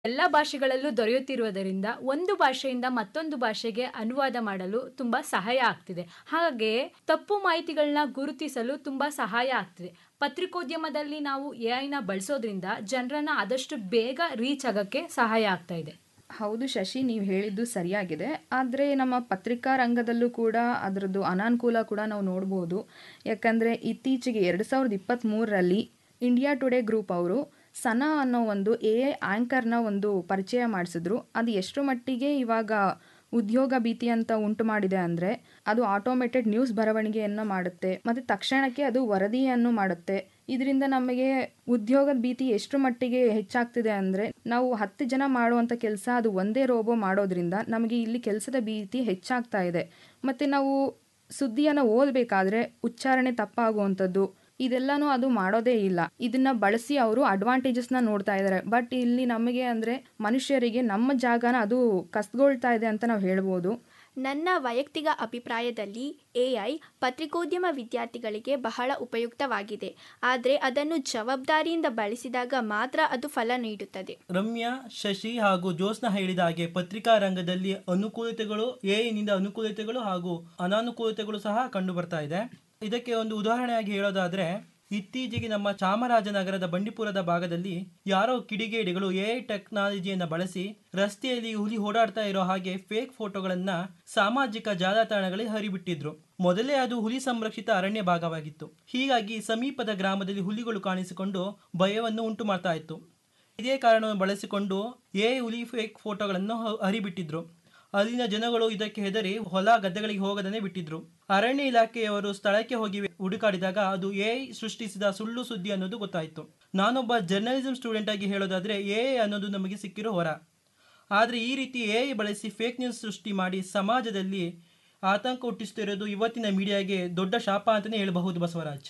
ಎಲ್ಲ ಭಾಷೆಗಳಲ್ಲೂ ದೊರೆಯುತ್ತಿರುವುದರಿಂದ ಒಂದು ಭಾಷೆಯಿಂದ ಮತ್ತೊಂದು ಭಾಷೆಗೆ ಅನುವಾದ ಮಾಡಲು ತುಂಬಾ ಸಹಾಯ ಆಗ್ತಿದೆ ಹಾಗೆ ತಪ್ಪು ಮಾಹಿತಿಗಳನ್ನ ಗುರುತಿಸಲು ತುಂಬಾ ಸಹಾಯ ಆಗ್ತಿದೆ ಪತ್ರಿಕೋದ್ಯಮದಲ್ಲಿ ನಾವು ಎ ಐನ ಬಳಸೋದ್ರಿಂದ ಜನರನ್ನ ಆದಷ್ಟು ಬೇಗ ರೀಚ್ ಆಗಕ್ಕೆ ಸಹಾಯ ಆಗ್ತಾ ಇದೆ ಹೌದು ಶಶಿ ನೀವು ಹೇಳಿದ್ದು ಸರಿಯಾಗಿದೆ ಆದರೆ ನಮ್ಮ ಪತ್ರಿಕಾ ರಂಗದಲ್ಲೂ ಕೂಡ ಅದರದ್ದು ಅನಾನುಕೂಲ ಕೂಡ ನಾವು ನೋಡ್ಬೋದು ಯಾಕಂದರೆ ಇತ್ತೀಚೆಗೆ ಎರಡು ಸಾವಿರದ ಇಪ್ಪತ್ತ್ಮೂರರಲ್ಲಿ ಇಂಡಿಯಾ ಟುಡೇ ಗ್ರೂಪ್ ಅವರು ಸನಾ ಅನ್ನೋ ಒಂದು ಎ ಐ ಆ್ಯಂಕರ್ನ ಒಂದು ಪರಿಚಯ ಮಾಡಿಸಿದ್ರು ಅದು ಎಷ್ಟು ಮಟ್ಟಿಗೆ ಇವಾಗ ಉದ್ಯೋಗ ಭೀತಿ ಅಂತ ಉಂಟು ಮಾಡಿದೆ ಅಂದರೆ ಅದು ಆಟೋಮೇಟೆಡ್ ನ್ಯೂಸ್ ಬರವಣಿಗೆಯನ್ನು ಮಾಡುತ್ತೆ ಮತ್ತು ತಕ್ಷಣಕ್ಕೆ ಅದು ವರದಿಯನ್ನು ಮಾಡುತ್ತೆ ಇದರಿಂದ ನಮಗೆ ಉದ್ಯೋಗದ ಭೀತಿ ಎಷ್ಟು ಮಟ್ಟಿಗೆ ಹೆಚ್ಚಾಗ್ತಿದೆ ಅಂದರೆ ನಾವು ಹತ್ತು ಜನ ಮಾಡುವಂಥ ಕೆಲಸ ಅದು ಒಂದೇ ರೋಬೋ ಮಾಡೋದ್ರಿಂದ ನಮಗೆ ಇಲ್ಲಿ ಕೆಲಸದ ಭೀತಿ ಹೆಚ್ಚಾಗ್ತಾ ಇದೆ ಮತ್ತು ನಾವು ಸುದ್ದಿಯನ್ನು ಓದಬೇಕಾದ್ರೆ ಉಚ್ಚಾರಣೆ ತಪ್ಪಾಗುವಂಥದ್ದು ಇದೆಲ್ಲನೂ ಅದು ಮಾಡೋದೇ ಇಲ್ಲ ಇದನ್ನ ಬಳಸಿ ಅವರು ಅಡ್ವಾಂಟೇಜಸ್ನ ನೋಡ್ತಾ ಇದ್ದಾರೆ ಬಟ್ ಇಲ್ಲಿ ನಮಗೆ ಅಂದರೆ ಮನುಷ್ಯರಿಗೆ ನಮ್ಮ ಜಾಗನ ಅದು ಕಸ್ಗೊಳ್ತಾ ಇದೆ ಅಂತ ನಾವು ಹೇಳ್ಬೋದು ನನ್ನ ವೈಯಕ್ತಿಕ ಅಭಿಪ್ರಾಯದಲ್ಲಿ ಎ ಐ ಪತ್ರಿಕೋದ್ಯಮ ವಿದ್ಯಾರ್ಥಿಗಳಿಗೆ ಬಹಳ ಉಪಯುಕ್ತವಾಗಿದೆ ಆದರೆ ಅದನ್ನು ಜವಾಬ್ದಾರಿಯಿಂದ ಬಳಸಿದಾಗ ಮಾತ್ರ ಅದು ಫಲ ನೀಡುತ್ತದೆ ರಮ್ಯಾ ಶಶಿ ಹಾಗೂ ಜ್ಯೋತ್ಸ್ನ ಹೇಳಿದ ಹಾಗೆ ಪತ್ರಿಕಾ ರಂಗದಲ್ಲಿ ಅನುಕೂಲತೆಗಳು ಎಐನಿಂದ ಅನುಕೂಲತೆಗಳು ಹಾಗೂ ಅನಾನುಕೂಲತೆಗಳು ಸಹ ಕಂಡು ಬರ್ತಾ ಇದೆ ಇದಕ್ಕೆ ಒಂದು ಉದಾಹರಣೆಯಾಗಿ ಹೇಳೋದಾದ್ರೆ ಇತ್ತೀಚೆಗೆ ನಮ್ಮ ಚಾಮರಾಜನಗರದ ಬಂಡೀಪುರದ ಭಾಗದಲ್ಲಿ ಯಾರೋ ಕಿಡಿಗೇಡಿಗಳು ಎಐ ಟೆಕ್ನಾಲಜಿಯನ್ನು ಬಳಸಿ ರಸ್ತೆಯಲ್ಲಿ ಹುಲಿ ಓಡಾಡ್ತಾ ಇರೋ ಹಾಗೆ ಫೇಕ್ ಫೋಟೋಗಳನ್ನ ಸಾಮಾಜಿಕ ಜಾಲತಾಣಗಳಲ್ಲಿ ಹರಿಬಿಟ್ಟಿದ್ರು ಮೊದಲೇ ಅದು ಹುಲಿ ಸಂರಕ್ಷಿತ ಅರಣ್ಯ ಭಾಗವಾಗಿತ್ತು ಹೀಗಾಗಿ ಸಮೀಪದ ಗ್ರಾಮದಲ್ಲಿ ಹುಲಿಗಳು ಕಾಣಿಸಿಕೊಂಡು ಭಯವನ್ನು ಉಂಟು ಮಾಡ್ತಾ ಇತ್ತು ಇದೇ ಕಾರಣವನ್ನು ಬಳಸಿಕೊಂಡು ಎ ಹುಲಿ ಫೇಕ್ ಫೋಟೋಗಳನ್ನು ಹ- ಹರಿಬಿಟ್ಟಿದ್ರು ಅಲ್ಲಿನ ಜನಗಳು ಇದಕ್ಕೆ ಹೆದರಿ ಹೊಲ ಗದ್ದೆಗಳಿಗೆ ಹೋಗದನೆ ಬಿಟ್ಟಿದ್ರು ಅರಣ್ಯ ಇಲಾಖೆಯವರು ಸ್ಥಳಕ್ಕೆ ಹೋಗಿ ಹುಡುಕಾಡಿದಾಗ ಅದು ಎ ಸೃಷ್ಟಿಸಿದ ಸುಳ್ಳು ಸುದ್ದಿ ಅನ್ನೋದು ಗೊತ್ತಾಯಿತು ನಾನೊಬ್ಬ ಜರ್ನಲಿಸಂ ಸ್ಟೂಡೆಂಟ್ ಆಗಿ ಹೇಳೋದಾದ್ರೆ ಎ ಅನ್ನೋದು ನಮಗೆ ಸಿಕ್ಕಿರೋ ಹೊರ ಆದರೆ ಈ ರೀತಿ ಎ ಬಳಸಿ ಫೇಕ್ ನ್ಯೂಸ್ ಸೃಷ್ಟಿ ಮಾಡಿ ಸಮಾಜದಲ್ಲಿ ಆತಂಕ ಹುಟ್ಟಿಸ್ತಿರೋದು ಇವತ್ತಿನ ಮೀಡಿಯಾಗೆ ದೊಡ್ಡ ಶಾಪ ಅಂತಲೇ ಹೇಳಬಹುದು ಬಸವರಾಜ್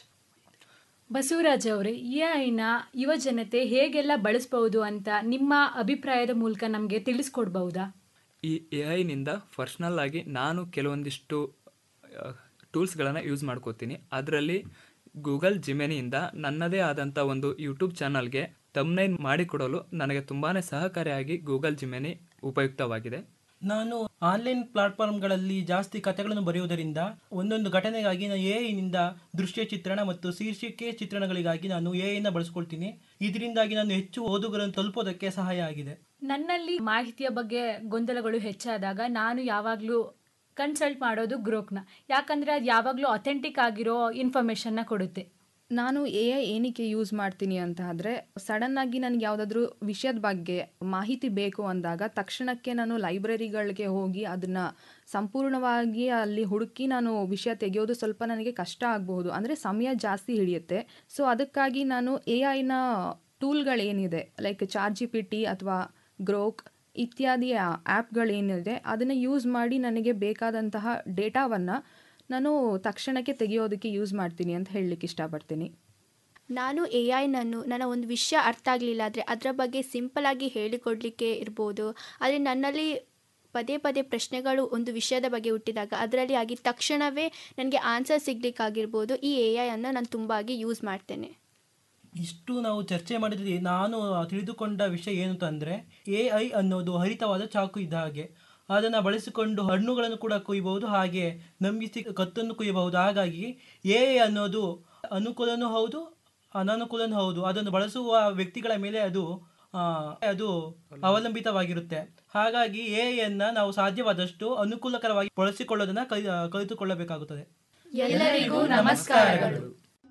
ಬಸವರಾಜ್ ಅವರೇ ಎ ಐನ ಯುವ ಜನತೆ ಹೇಗೆಲ್ಲ ಬಳಸಬಹುದು ಅಂತ ನಿಮ್ಮ ಅಭಿಪ್ರಾಯದ ಮೂಲಕ ನಮಗೆ ತಿಳಿಸ್ಕೊಡ್ಬಹುದಾ ಈ ಎ ಐನಿಂದ ಪರ್ಸ್ನಲ್ ಆಗಿ ನಾನು ಕೆಲವೊಂದಿಷ್ಟು ಟೂಲ್ಸ್ಗಳನ್ನು ಯೂಸ್ ಮಾಡ್ಕೋತೀನಿ ಅದರಲ್ಲಿ ಗೂಗಲ್ ಜಿಮೆನಿಯಿಂದ ನನ್ನದೇ ಆದಂಥ ಒಂದು ಯೂಟ್ಯೂಬ್ ಚಾನಲ್ಗೆ ತಮ್ನೈನ್ ಮಾಡಿಕೊಡಲು ನನಗೆ ತುಂಬಾ ಸಹಕಾರಿಯಾಗಿ ಗೂಗಲ್ ಜಿಮೆನಿ ಉಪಯುಕ್ತವಾಗಿದೆ ನಾನು ಆನ್ಲೈನ್ ಪ್ಲಾಟ್ಫಾರ್ಮ್ಗಳಲ್ಲಿ ಜಾಸ್ತಿ ಕಥೆಗಳನ್ನು ಬರೆಯುವುದರಿಂದ ಒಂದೊಂದು ಘಟನೆಗಾಗಿ ನಾನು ಎ ಐನಿಂದ ದೃಶ್ಯ ಚಿತ್ರಣ ಮತ್ತು ಶೀರ್ಷಿಕೆ ಚಿತ್ರಣಗಳಿಗಾಗಿ ನಾನು ಎ ಐನ ಬಳಸ್ಕೊಳ್ತೀನಿ ಇದರಿಂದಾಗಿ ನಾನು ಹೆಚ್ಚು ಓದುಗರನ್ನು ತಲುಪೋದಕ್ಕೆ ಸಹಾಯ ಆಗಿದೆ ನನ್ನಲ್ಲಿ ಮಾಹಿತಿಯ ಬಗ್ಗೆ ಗೊಂದಲಗಳು ಹೆಚ್ಚಾದಾಗ ನಾನು ಯಾವಾಗಲೂ ಕನ್ಸಲ್ಟ್ ಮಾಡೋದು ಗ್ರೋಕ್ನ ಯಾಕಂದರೆ ಅದು ಯಾವಾಗಲೂ ಅಥೆಂಟಿಕ್ ಆಗಿರೋ ಇನ್ಫಾರ್ಮೇಷನ್ನ ಕೊಡುತ್ತೆ ನಾನು ಎ ಐ ಏನಕ್ಕೆ ಯೂಸ್ ಮಾಡ್ತೀನಿ ಅಂತ ಆದರೆ ಸಡನ್ನಾಗಿ ನನಗೆ ಯಾವುದಾದ್ರೂ ವಿಷಯದ ಬಗ್ಗೆ ಮಾಹಿತಿ ಬೇಕು ಅಂದಾಗ ತಕ್ಷಣಕ್ಕೆ ನಾನು ಲೈಬ್ರರಿಗಳಿಗೆ ಹೋಗಿ ಅದನ್ನು ಸಂಪೂರ್ಣವಾಗಿ ಅಲ್ಲಿ ಹುಡುಕಿ ನಾನು ವಿಷಯ ತೆಗೆಯೋದು ಸ್ವಲ್ಪ ನನಗೆ ಕಷ್ಟ ಆಗಬಹುದು ಅಂದರೆ ಸಮಯ ಜಾಸ್ತಿ ಹಿಡಿಯುತ್ತೆ ಸೊ ಅದಕ್ಕಾಗಿ ನಾನು ಎ ಐನ ಟೂಲ್ಗಳೇನಿದೆ ಲೈಕ್ ಚಾರ್ಜ್ ಜಿ ಪಿ ಟಿ ಅಥವಾ ಗ್ರೋಕ್ ಇತ್ಯಾದಿ ಆ್ಯಪ್ಗಳೇನಿದೆ ಅದನ್ನು ಯೂಸ್ ಮಾಡಿ ನನಗೆ ಬೇಕಾದಂತಹ ಡೇಟಾವನ್ನು ನಾನು ತಕ್ಷಣಕ್ಕೆ ತೆಗೆಯೋದಕ್ಕೆ ಯೂಸ್ ಮಾಡ್ತೀನಿ ಅಂತ ಹೇಳಲಿಕ್ಕೆ ಇಷ್ಟಪಡ್ತೀನಿ ನಾನು ಎ ಐನನ್ನು ನನ್ನ ಒಂದು ವಿಷಯ ಅರ್ಥ ಆಗಲಿಲ್ಲ ಆದರೆ ಅದರ ಬಗ್ಗೆ ಸಿಂಪಲ್ ಆಗಿ ಹೇಳಿಕೊಡ್ಲಿಕ್ಕೆ ಇರ್ಬೋದು ಆದರೆ ನನ್ನಲ್ಲಿ ಪದೇ ಪದೇ ಪ್ರಶ್ನೆಗಳು ಒಂದು ವಿಷಯದ ಬಗ್ಗೆ ಹುಟ್ಟಿದಾಗ ಅದರಲ್ಲಿ ಆಗಿ ತಕ್ಷಣವೇ ನನಗೆ ಆನ್ಸರ್ ಸಿಗ್ಲಿಕ್ಕಾಗಿರ್ಬೋದು ಈ ಎ ಐಯನ್ನು ನಾನು ತುಂಬ ಆಗಿ ಯೂಸ್ ಮಾಡ್ತೇನೆ ಇಷ್ಟು ನಾವು ಚರ್ಚೆ ಮಾಡಿದ್ರಿ ನಾನು ತಿಳಿದುಕೊಂಡ ವಿಷಯ ಏನು ಅಂದರೆ ಎ ಐ ಅನ್ನೋದು ಹರಿತವಾದ ಚಾಕು ಇದ್ದ ಹಾಗೆ ಅದನ್ನು ಬಳಸಿಕೊಂಡು ಹಣ್ಣುಗಳನ್ನು ಕೂಡ ಕುಯ್ಯಬಹುದು ಹಾಗೆ ನಂಬಿಸಿ ಕತ್ತನ್ನು ಕುಯ್ಯಬಹುದು ಹಾಗಾಗಿ ಎ ಐ ಅನ್ನೋದು ಅನುಕೂಲನೂ ಹೌದು ಅನಾನುಕೂಲನೂ ಹೌದು ಅದನ್ನು ಬಳಸುವ ವ್ಯಕ್ತಿಗಳ ಮೇಲೆ ಅದು ಆ, ಅದು ಅವಲಂಬಿತವಾಗಿರುತ್ತೆ ಹಾಗಾಗಿ ಎ ಐಯನ್ನು ನಾವು ಸಾಧ್ಯವಾದಷ್ಟು ಅನುಕೂಲಕರವಾಗಿ ಬಳಸಿಕೊಳ್ಳೋದನ್ನು ಕಲಿ ಕಲಿತುಕೊಳ್ಳಬೇಕಾಗುತ್ತದೆ ಎಲ್ಲರಿಗೂ ನಮಸ್ಕಾರಗಳು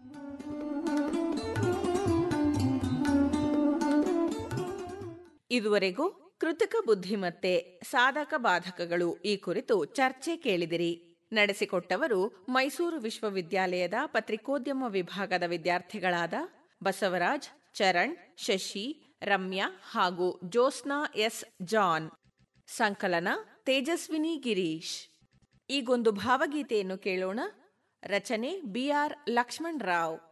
ಇದುವರೆಗೂ ಕೃತಕ ಬುದ್ಧಿಮತ್ತೆ ಸಾಧಕ ಬಾಧಕಗಳು ಈ ಕುರಿತು ಚರ್ಚೆ ಕೇಳಿದಿರಿ ನಡೆಸಿಕೊಟ್ಟವರು ಮೈಸೂರು ವಿಶ್ವವಿದ್ಯಾಲಯದ ಪತ್ರಿಕೋದ್ಯಮ ವಿಭಾಗದ ವಿದ್ಯಾರ್ಥಿಗಳಾದ ಬಸವರಾಜ್ ಚರಣ್ ಶಶಿ ರಮ್ಯಾ ಹಾಗೂ ಜ್ಯೋತ್ಸ್ನಾ ಎಸ್ ಜಾನ್ ಸಂಕಲನ ತೇಜಸ್ವಿನಿ ಗಿರೀಶ್ ಈಗೊಂದು ಭಾವಗೀತೆಯನ್ನು ಕೇಳೋಣ ರಚನೆ ಬಿಆರ್ ಲಕ್ಷ್ಮಣ್ ರಾವ್